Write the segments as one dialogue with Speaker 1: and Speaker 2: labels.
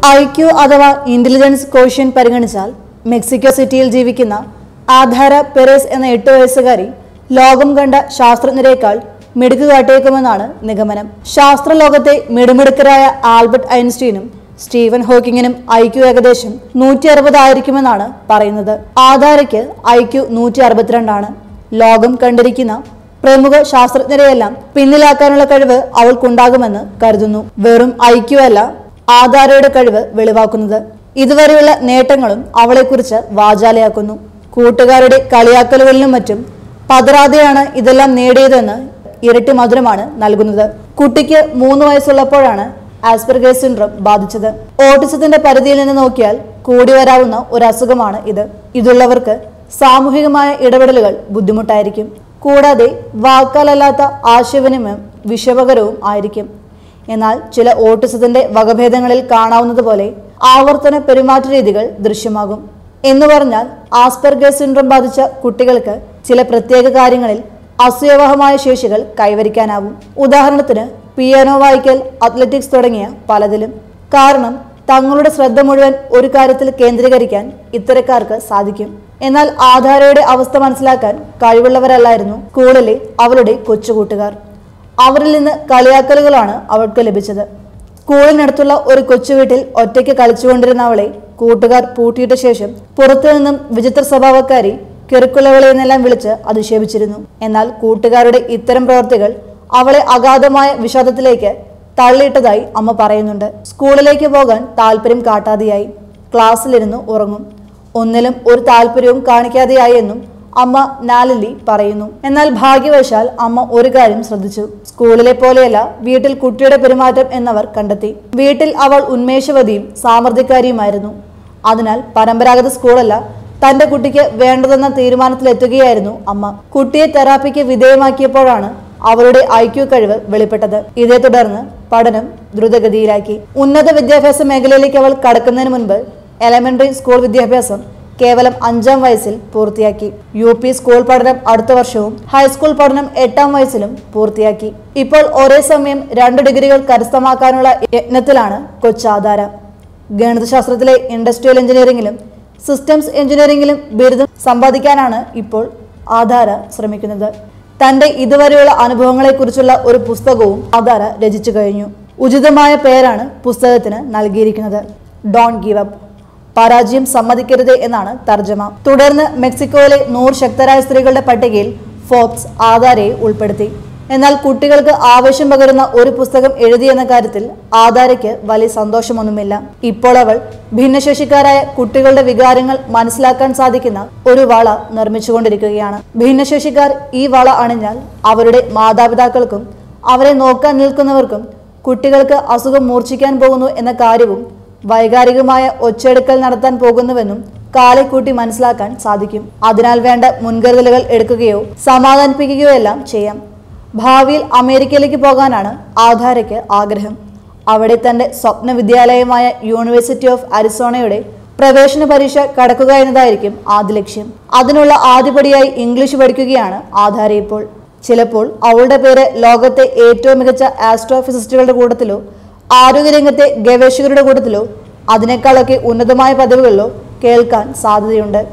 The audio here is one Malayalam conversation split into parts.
Speaker 1: ഐ ക്യു അഥവാ ഇന്റലിജൻസ് കോഷ്യൻ പരിഗണിച്ചാൽ മെക്സിക്കോ സിറ്റിയിൽ ജീവിക്കുന്ന ആധാര പെരേസ് എന്ന എട്ട് വയസ്സുകാരി ലോകം കണ്ട ശാസ്ത്രജ്ഞരെക്കാൾ മിടുക്ക് കാട്ടിയേക്കുമെന്നാണ് നിഗമനം ശാസ്ത്രലോകത്തെ മിടുമിടുക്കരായ ആൽബർട്ട് ഐൻസ്റ്റീനും സ്റ്റീവൻ ഹോക്കിങ്ങിനും ഐ ക്യു ഏകദേശം നൂറ്റി അറുപതായിരിക്കുമെന്നാണ് പറയുന്നത് ആധാരയ്ക്ക് ഐ ക്യു നൂറ്റി അറുപത്തിരണ്ടാണ് ലോകം കണ്ടിരിക്കുന്ന പ്രമുഖ ശാസ്ത്രജ്ഞരെയെല്ലാം പിന്നിലാക്കാനുള്ള കഴിവ് അവൾക്കുണ്ടാകുമെന്ന് കരുതുന്നു വെറും ഐ ക്യു അല്ല ആധാരയുടെ കഴിവ് വെളിവാക്കുന്നത് ഇതുവരെയുള്ള നേട്ടങ്ങളും അവളെക്കുറിച്ച് വാചാലയാക്കുന്നു കൂട്ടുകാരുടെ കളിയാക്കലുകളിലും മറ്റും പതറാതെയാണ് ഇതെല്ലാം നേടിയതെന്ന് ഇരട്ടി മധുരമാണ് നൽകുന്നത് കുട്ടിക്ക് മൂന്ന് വയസ്സുള്ളപ്പോഴാണ് ആസ്പെർഗേസ് സിൻഡ്രോം ബാധിച്ചത് ഓട്ടിസത്തിന്റെ പരിധിയിൽ നിന്ന് നോക്കിയാൽ കൂടി വരാവുന്ന ഒരു അസുഖമാണ് ഇത് ഇതുള്ളവർക്ക് സാമൂഹികമായ ഇടപെടലുകൾ ബുദ്ധിമുട്ടായിരിക്കും കൂടാതെ വാക്കാലല്ലാത്ത ആശയവിനിമയം വിഷമകരവും ആയിരിക്കും എന്നാൽ ചില ഓട്ടിസത്തിന്റെ വകഭേദങ്ങളിൽ കാണാവുന്നത് പോലെ ആവർത്തന പെരുമാറ്റ രീതികൾ ദൃശ്യമാകും എന്ന് പറഞ്ഞാൽ ആസ്പെർഗേസ് സിൻഡ്രോം ബാധിച്ച കുട്ടികൾക്ക് ചില പ്രത്യേക കാര്യങ്ങളിൽ അസുയവഹമായ ശേഷികൾ കൈവരിക്കാനാവും ഉദാഹരണത്തിന് പിയാനോ വായിക്കൽ അത്ലറ്റിക്സ് തുടങ്ങിയ പലതിലും കാരണം തങ്ങളുടെ ശ്രദ്ധ മുഴുവൻ ഒരു കാര്യത്തിൽ കേന്ദ്രീകരിക്കാൻ ഇത്തരക്കാർക്ക് സാധിക്കും എന്നാൽ ആധാരയുടെ അവസ്ഥ മനസ്സിലാക്കാൻ കഴിവുള്ളവരല്ലായിരുന്നു സ്കൂളിലെ അവളുടെ കൊച്ചുകൂട്ടുകാർ അവരിൽ നിന്ന് കളിയാക്കലുകളാണ് അവൾക്ക് ലഭിച്ചത് സ്കൂളിനടുത്തുള്ള ഒരു കൊച്ചുവീട്ടിൽ ഒറ്റയ്ക്ക് കളിച്ചുകൊണ്ടിരുന്ന അവളെ കൂട്ടുകാർ പൂട്ടിയിട്ട ശേഷം പുറത്തു നിന്നും വിചിത്ര സ്വഭാവക്കാരി കിറുക്കുള്ളവളെ എന്നെല്ലാം വിളിച്ച് അധിക്ഷേപിച്ചിരുന്നു എന്നാൽ കൂട്ടുകാരുടെ ഇത്തരം പ്രവർത്തികൾ അവളെ അഗാധമായ വിഷാദത്തിലേക്ക് തള്ളിയിട്ടതായി അമ്മ പറയുന്നുണ്ട് സ്കൂളിലേക്ക് പോകാൻ താല്പര്യം കാട്ടാതെയായി ക്ലാസ്സിലിരുന്ന് ഉറങ്ങും ഒന്നിലും ഒരു താല്പര്യവും കാണിക്കാതെയായി എന്നും അമ്മ നാലലി പറയുന്നു എന്നാൽ ഭാഗ്യവശാൽ അമ്മ ഒരു കാര്യം ശ്രദ്ധിച്ചു സ്കൂളിലെ പോലെയല്ല വീട്ടിൽ കുട്ടിയുടെ പെരുമാറ്റം എന്നവർ കണ്ടെത്തി വീട്ടിൽ അവൾ ഉന്മേഷവതിയും സാമർഥ്യക്കാരിയുമായിരുന്നു അതിനാൽ പരമ്പരാഗത സ്കൂളല്ല തന്റെ കുട്ടിക്ക് വേണ്ടതെന്ന തീരുമാനത്തിലെത്തുകയായിരുന്നു അമ്മ കുട്ടിയെ തെറാപ്പിക്ക് വിധേയമാക്കിയപ്പോഴാണ് അവരുടെ ഐക്യു കഴിവ് വെളിപ്പെട്ടത് ഇതേ തുടർന്ന് പഠനം ദ്രുതഗതിയിലാക്കി ഉന്നത വിദ്യാഭ്യാസ മേഖലയിലേക്ക് അവൾ കടക്കുന്നതിന് മുൻപ് എലമെന്ററി സ്കൂൾ വിദ്യാഭ്യാസം കേവലം അഞ്ചാം വയസ്സിൽ പൂർത്തിയാക്കി യു പി സ്കൂൾ പഠനം അടുത്ത വർഷവും ഹൈസ്കൂൾ പഠനം എട്ടാം വയസ്സിലും പൂർത്തിയാക്കി ഇപ്പോൾ ഒരേ സമയം രണ്ട് ഡിഗ്രികൾ കരസ്ഥമാക്കാനുള്ള യത്നത്തിലാണ് കൊച്ചാധാര ഗണിതശാസ്ത്രത്തിലെ ഇൻഡസ്ട്രിയൽ എഞ്ചിനീയറിംഗിലും സിസ്റ്റംസ് എഞ്ചിനീയറിംഗിലും ബിരുദം സമ്പാദിക്കാനാണ് ഇപ്പോൾ ആധാര ശ്രമിക്കുന്നത് തന്റെ ഇതുവരെയുള്ള അനുഭവങ്ങളെക്കുറിച്ചുള്ള ഒരു പുസ്തകവും ആധാര രചിച്ചു കഴിഞ്ഞു ഉചിതമായ പേരാണ് പുസ്തകത്തിന് നൽകിയിരിക്കുന്നത് ഡോൺ ഗീവ് അപ്പ് പരാജയം സമ്മതിക്കരുത് എന്നാണ് തർജ്ജമ തുടർന്ന് മെക്സിക്കോയിലെ നൂറ് ശക്തരായ സ്ത്രീകളുടെ പട്ടികയിൽ ഫോബ്സ് ആധാരയെ ഉൾപ്പെടുത്തി എന്നാൽ കുട്ടികൾക്ക് ആവേശം പകരുന്ന ഒരു പുസ്തകം എഴുതിയെന്ന കാര്യത്തിൽ ആധാരയ്ക്ക് വലിയ സന്തോഷമൊന്നുമില്ല ഇപ്പോൾ അവൾ ഭിന്നശേഷിക്കാരായ കുട്ടികളുടെ വികാരങ്ങൾ മനസ്സിലാക്കാൻ സാധിക്കുന്ന ഒരു വള നിർമ്മിച്ചുകൊണ്ടിരിക്കുകയാണ് ഭിന്നശേഷിക്കാർ ഈ വള അണിഞ്ഞാൽ അവരുടെ മാതാപിതാക്കൾക്കും അവരെ നോക്കാൻ നിൽക്കുന്നവർക്കും കുട്ടികൾക്ക് അസുഖം മൂർച്ഛിക്കാൻ പോകുന്നു എന്ന കാര്യവും വൈകാരികമായ ഒച്ചെടുക്കൽ നടത്താൻ പോകുന്നുവെന്നും കാലെക്കൂട്ടി മനസ്സിലാക്കാൻ സാധിക്കും അതിനാൽ വേണ്ട മുൻകരുതലുകൾ എടുക്കുകയോ സമാധാനിപ്പിക്കുകയോ എല്ലാം ചെയ്യാം ഭാവിയിൽ അമേരിക്കയിലേക്ക് പോകാനാണ് ആധാരയ്ക്ക് ആഗ്രഹം അവിടെ തന്റെ സ്വപ്ന വിദ്യാലയമായ യൂണിവേഴ്സിറ്റി ഓഫ് അരിസോണയുടെ പ്രവേശന പരീക്ഷ കടക്കുക എന്നതായിരിക്കും ആദ്യ ലക്ഷ്യം അതിനുള്ള ആദ്യപടിയായി ഇംഗ്ലീഷ് പഠിക്കുകയാണ് ആധാര ഇപ്പോൾ ചിലപ്പോൾ അവളുടെ പേര് ലോകത്തെ ഏറ്റവും മികച്ച ആസ്ട്രോഫിസിസ്റ്റുകളുടെ കൂട്ടത്തിലോ ആരോഗ്യരംഗത്തെ ഗവേഷകരുടെ കൂട്ടത്തിലോ അതിനേക്കാളൊക്കെ ഉന്നതമായ പദവികളിലോ കേൾക്കാൻ സാധ്യതയുണ്ട്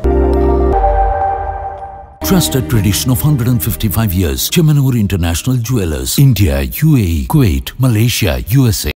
Speaker 2: Trusted tradition of 155 years. Chemanur International Jewelers. India, UAE, Kuwait, Malaysia, USA.